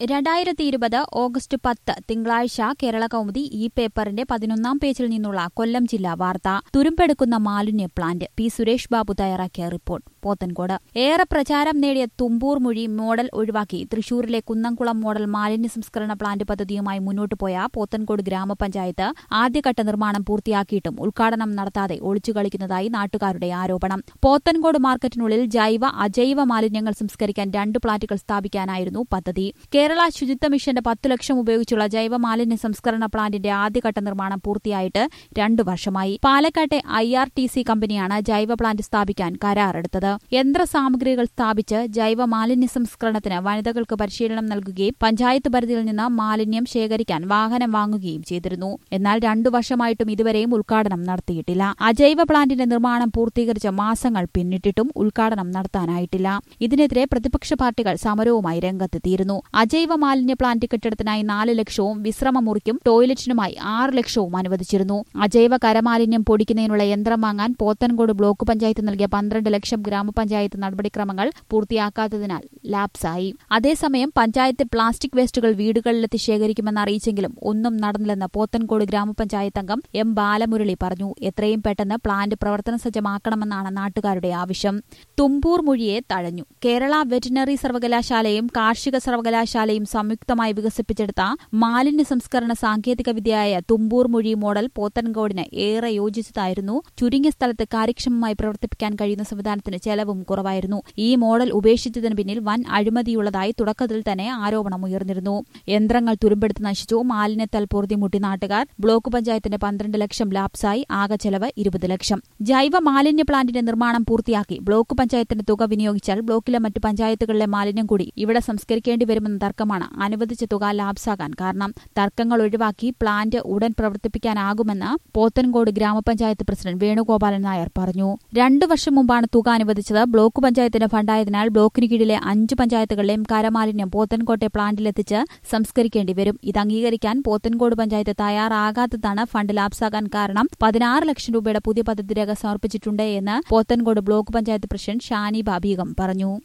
രണ്ടായിരത്തി ഇരുപത് ഓഗസ്റ്റ് പത്ത് തിങ്കളാഴ്ച കേരള കൗമുദി ഈ പേപ്പറിന്റെ പതിനൊന്നാം പേജിൽ നിന്നുള്ള കൊല്ലം ജില്ലാ വാർത്ത തുരുമ്പെടുക്കുന്ന മാലിന്യ പ്ലാന്റ് പി സുരേഷ് ബാബു തയ്യാറാക്കിയ റിപ്പോർട്ട് പോത്തൻകോട് ഏറെ പ്രചാരം നേടിയ തുമ്പൂർ മൊഴി മോഡൽ ഒഴിവാക്കി തൃശൂരിലെ കുന്നംകുളം മോഡൽ മാലിന്യ സംസ്കരണ പ്ലാന്റ് പദ്ധതിയുമായി മുന്നോട്ടു പോയ പോത്തൻകോട് ഗ്രാമപഞ്ചായത്ത് ആദ്യഘട്ട നിർമ്മാണം പൂർത്തിയാക്കിയിട്ടും ഉദ്ഘാടനം നടത്താതെ ഒളിച്ചുകളിക്കുന്നതായി നാട്ടുകാരുടെ ആരോപണം പോത്തൻകോട് മാർക്കറ്റിനുള്ളിൽ ജൈവ അജൈവ മാലിന്യങ്ങൾ സംസ്കരിക്കാൻ രണ്ട് പ്ലാന്റുകൾ സ്ഥാപിക്കാനായിരുന്നു പദ്ധതി കേരള ശുചിത്വ മിഷന്റെ പത്തു ലക്ഷം ഉപയോഗിച്ചുള്ള ജൈവ മാലിന്യ സംസ്കരണ പ്ലാന്റിന്റെ ആദ്യഘട്ട നിർമ്മാണം പൂർത്തിയായിട്ട് രണ്ടു വർഷമായി പാലക്കാട്ടെ ഐ ആർ ടി സി കമ്പനിയാണ് ജൈവ പ്ലാന്റ് സ്ഥാപിക്കാൻ കരാറെടുത്തത് യന്ത്ര സാമഗ്രികൾ സ്ഥാപിച്ച് ജൈവ മാലിന്യ സംസ്കരണത്തിന് വനിതകൾക്ക് പരിശീലനം നൽകുകയും പഞ്ചായത്ത് പരിധിയിൽ നിന്ന് മാലിന്യം ശേഖരിക്കാൻ വാഹനം വാങ്ങുകയും ചെയ്തിരുന്നു എന്നാൽ രണ്ടു വർഷമായിട്ടും ഇതുവരെയും ഉദ്ഘാടനം നടത്തിയിട്ടില്ല അജൈവ പ്ലാന്റിന്റെ നിർമ്മാണം പൂർത്തീകരിച്ച മാസങ്ങൾ പിന്നിട്ടിട്ടും ഉദ്ഘാടനം നടത്താനായിട്ടില്ല ഇതിനെതിരെ പ്രതിപക്ഷ പാർട്ടികൾ സമരവുമായി രംഗത്തെത്തിയിരുന്നു അജൈവ മാലിന്യ പ്ലാന്റ് കെട്ടിടത്തിനായി നാല് ലക്ഷവും വിശ്രമ മുറിക്കും ടോയ്ലറ്റിനുമായി ആറ് ലക്ഷവും അനുവദിച്ചിരുന്നു അജൈവ കരമാലിന്യം പൊടിക്കുന്നതിനുള്ള യന്ത്രം വാങ്ങാൻ പോത്തൻകോട് ബ്ലോക്ക് പഞ്ചായത്ത് നൽകിയ പന്ത്രണ്ട് ലക്ഷം ഗ്രാമപഞ്ചായത്ത് നടപടിക്രമങ്ങൾ പൂർത്തിയാക്കാത്തതിനാൽ ലാപ്സായി അതേസമയം പഞ്ചായത്ത് പ്ലാസ്റ്റിക് വേസ്റ്റുകൾ വീടുകളിലെത്തി ശേഖരിക്കുമെന്ന് അറിയിച്ചെങ്കിലും ഒന്നും നടന്നില്ലെന്ന് പോത്തൻകോട് ഗ്രാമപഞ്ചായത്ത് അംഗം എം ബാലമുരളി പറഞ്ഞു എത്രയും പെട്ടെന്ന് പ്ലാന്റ് പ്രവർത്തന സജ്ജമാക്കണമെന്നാണ് നാട്ടുകാരുടെ ആവശ്യം തുമ്പൂർ മൊഴിയെ തഴഞ്ഞു കേരള വെറ്റിനറി സർവകലാശാലയും കാർഷിക സർവകലാശാലയും സംയുക്തമായി വികസിപ്പിച്ചെടുത്ത മാലിന്യ സംസ്കരണ സാങ്കേതികവിദ്യയായ തുമ്പൂർ മൊഴി മോഡൽ പോത്തൻകോടിന് ഏറെ യോജിച്ചതായിരുന്നു ചുരുങ്ങിയ സ്ഥലത്ത് കാര്യക്ഷമമായി പ്രവർത്തിപ്പിക്കാൻ കഴിയുന്ന സംവിധാനത്തിന് ചെലവും കുറവായിരുന്നു ഈ മോഡൽ ഉപേക്ഷിച്ചതിന് പിന്നിൽ വൻ അഴിമതിയുള്ളതായി തുടക്കത്തിൽ തന്നെ ആരോപണമുയർന്നിരുന്നു യന്ത്രങ്ങൾ തുരുമ്പെടുത്ത് നശിച്ചു മാലിന്യത്താൽ പൊറുതിമുട്ടി നാട്ടുകാർ ബ്ലോക്ക് പഞ്ചായത്തിന്റെ പന്ത്രണ്ട് ലക്ഷം ലാപ്സായി ആകെ ചെലവ് ഇരുപത് ലക്ഷം ജൈവ മാലിന്യ പ്ലാന്റിന്റെ നിർമ്മാണം പൂർത്തിയാക്കി ബ്ലോക്ക് പഞ്ചായത്തിന്റെ തുക വിനിയോഗിച്ചാൽ ബ്ലോക്കിലെ മറ്റു പഞ്ചായത്തുകളിലെ മാലിന്യം കൂടി ഇവിടെ സംസ്കരിക്കേണ്ടി വരുമെന്ന തർക്കമാണ് അനുവദിച്ച തുക ലാപ്സാകാൻ കാരണം തർക്കങ്ങൾ ഒഴിവാക്കി പ്ലാന്റ് ഉടൻ പ്രവർത്തിപ്പിക്കാനാകുമെന്ന് പോത്തൻകോട് ഗ്രാമപഞ്ചായത്ത് പ്രസിഡന്റ് വേണുഗോപാലൻ നായർ പറഞ്ഞു രണ്ടു വർഷം മുമ്പാണ് തുക അനുവദിച്ചത് ബ്ലോക്ക് പഞ്ചായത്തിന്റെ ഫണ്ടായതിനാൽ ബ്ലോക്കിന് കീഴിലെ അഞ്ച് പഞ്ചായത്തുകളിലെയും കരമാലിന്യം പോത്തൻകോട്ടെ പ്ലാന്റിലെത്തിച്ച് സംസ്കരിക്കേണ്ടി വരും ഇത് അംഗീകരിക്കാൻ പോത്തൻകോട് പഞ്ചായത്ത് തയ്യാറാകാത്തതാണ് ഫണ്ട് ലാപ്സാകാൻ കാരണം പതിനാറ് ലക്ഷം രൂപയുടെ പുതിയ പദ്ധതി രേഖ സമർപ്പിച്ചിട്ടുണ്ട് എന്ന് പോത്തൻകോട് ബ്ലോക്ക് പഞ്ചായത്ത് പ്രസിഡന്റ് ഷാനി ബാബീഗം പറഞ്ഞു